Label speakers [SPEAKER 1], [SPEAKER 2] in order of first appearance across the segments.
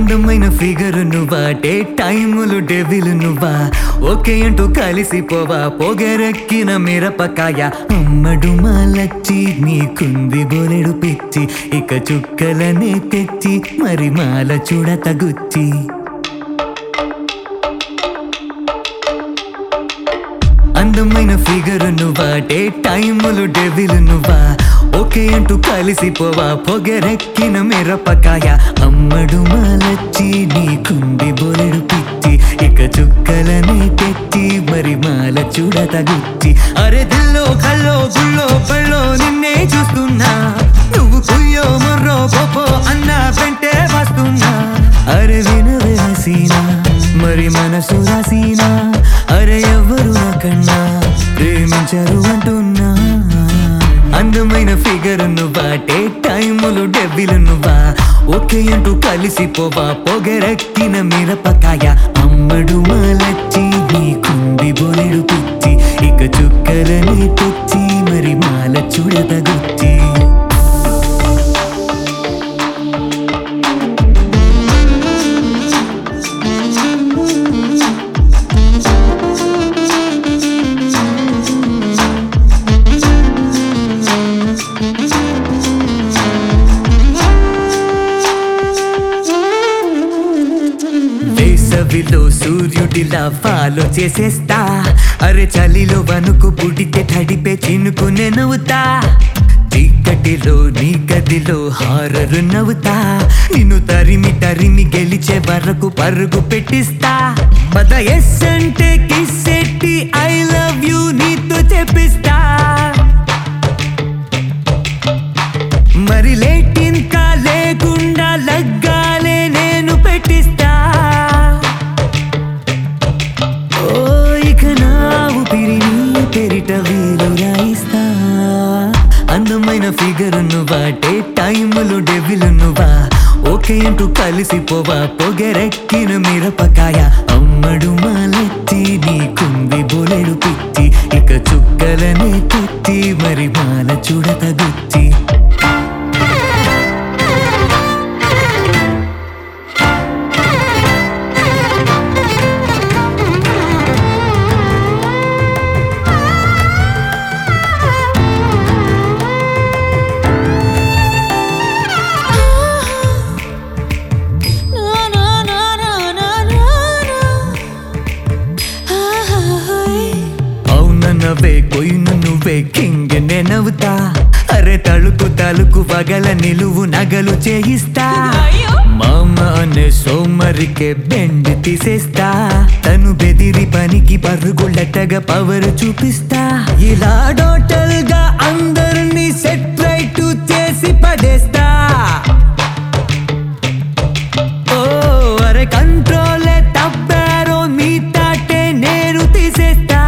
[SPEAKER 1] అందమైన ఫిగర్ నువ్వా డే టైములు డెవిల్ నువ్వా ఓకే అంటూ కలిసిపోవా పొగరెక్కిన మిరపకాయ అమ్మడు మాలచ్చి నీకుంది బోలెడు పిచ్చి ఇక చుక్కలనే తెచ్చి మరి మాల చూడ తగుచ్చి అందమైన ఫిగర్ నువ్వా డే టైములు డెవిల్ నువ్వా ఓకే అంటూ కలిసిపోవా పొగరెక్కిన మిరపకాయ అమ్మడు మాలచ్చి నీకుంది బోలెడు పిచ్చి ఇక చుక్కలనే తెచ్చి మరి మాల చూడ తగుచ్చి అరే దిల్లో కల్లో గుళ్ళో పళ్ళో నిన్నే చూస్తున్నా నువ్వు కుయ్యో మొర్రో పోపో అన్న వెంటే వస్తున్నా అరే వినవే హసీనా మరి మనసు రాసీనా అరే ఎవరు నాకన్నా ప్రేమించరు అంటున్నా అందమైన ఫిగర్ నువ్వా డే టైములు డెబ్బిలు నువ్వా ఓకే అంటూ కలిసిపోవా పొగరెక్కిన మిరపకాయ అమ్మడు మాలచ్చి నీకుంది బోలెడు పిచ్చి ఇక చుక్కలని తెచ్చి మరి మాల చూడతగుచ్చి వేసవిలో సూర్యుడిలా ఫాలో చేసేస్తా అరే చలిలో వణుకు పుడితే తడిపే చినుకునే నవ్వుతా చీకటిలో నీ గదిలో హారరు నవ్వుతా నిన్ను తరిమి తరిమి గెలిచే వరకు పరుగు పెట్టిస్తా పద ఎస్ అంటే కిస్ ఎట్టి ఐ లవ్ యూ నీతో చెప్పిస్తా మరి లేట్ ఇంకా లేకుండా లగ్గాలే నేను పెట్టిస్తా ఓ ఇక నా ఊపిరి నీ పెరిట వీలు రాయిస్తా అందమైన ఫిగర్ నువ్వా డే టైములు డెవిల్ నువ్వా ఓకే అంటూ కలిసిపోవా పొగరెక్కిన మిరపకాయ అమ్మడు మాలెత్తి నీకుంది బోలెడు పిచ్చి ఇక చుక్కలనే తెచ్చి మరి మాల చూడతగుచ్చి అవునన్నవే కొయ్యను నువ్వే కింగ్ నేనవుతా అరే తలుకు తలుకు పగల నిలువు నగలు చేయిస్తా మామ అనే సోమరికే బెండ్ తీసేస్తా తను బెదిరి పనికి పరుగులెట్టగా పవర్ చూపిస్తా ఇలా టోటల్ గా అందరినీ సెట్ రైట్ చేసి పడేస్తా ఓ అరే కంట్రోలే తప్పారో మీ తాటే నేను తీసేస్తా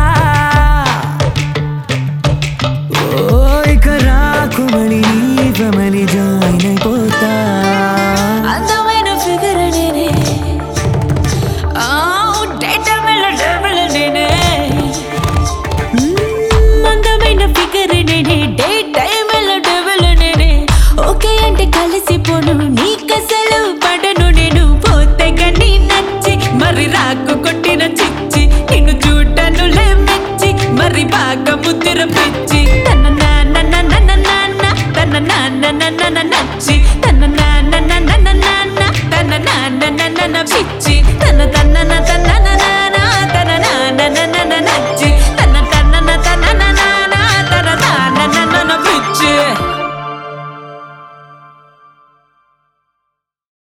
[SPEAKER 1] ఓ ఇక రాకు మళ్ళీ నీ ఫమలి జాయిన్ అయిపోతా
[SPEAKER 2] అందమైన ఫిగర్ నేనే ఆ డేటా మెల్ల డబుల్ నేనే మ్మ్, అందమైన ఫిగర్ నేనే డే టైం మెల్ల డబుల్ నేనే ఓకే అంటే కలిసిపోను నీకసలు పడను నేను పోతే కానీ నచ్చి మరి రాకు కొట్టిన చిచ్చి నిన్ను చూడను మెచ్చి మరి బాగా ముద్ర పిచ్చి తన నాన్న నాన్న నాన్న తన నాన్న నాన్న నచ్చి తన నాన్న నాన్న నాన్న తన నాన్న నాన్న పిచ్చి తన